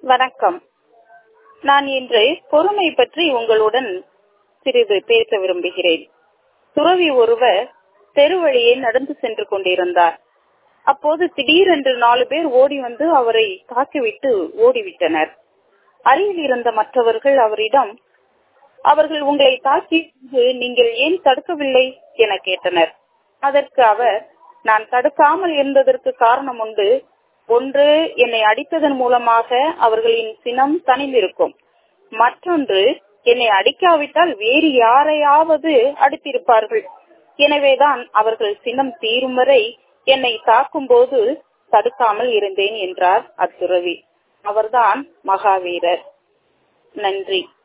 வணக்கம் நான் இன்று பொறுமை பற்றி உங்களுடன் சிறிது பேச விரும்புகிறேன் துறவி ஒருவர் தெருவழியே நடந்து சென்று கொண்டிருந்தார் அப்போது திடீரென்று நாலு பேர் ஓடி வந்து அவரை தாக்கிவிட்டு ஓடிவிட்டனர் அருகில் இருந்த மற்றவர்கள் அவரிடம் அவர்கள் உங்களை தாக்கி நீங்கள் ஏன் தடுக்கவில்லை என கேட்டனர் அதற்கு அவர் நான் தடுக்காமல் இருந்ததற்கு காரணம் உண்டு ஒன்று என்னை அடித்ததன் மூலமாக அவர்களின் சினம் தனிந்திருக்கும் மற்றொன்று என்னை அடிக்காவிட்டால் வேறு யாரையாவது அடித்திருப்பார்கள் எனவேதான் அவர்கள் சினம் தீரும் வரை என்னை தாக்கும் போது தடுக்காமல் இருந்தேன் என்றார் அத்துறவி அவர்தான் மகாவீரர் நன்றி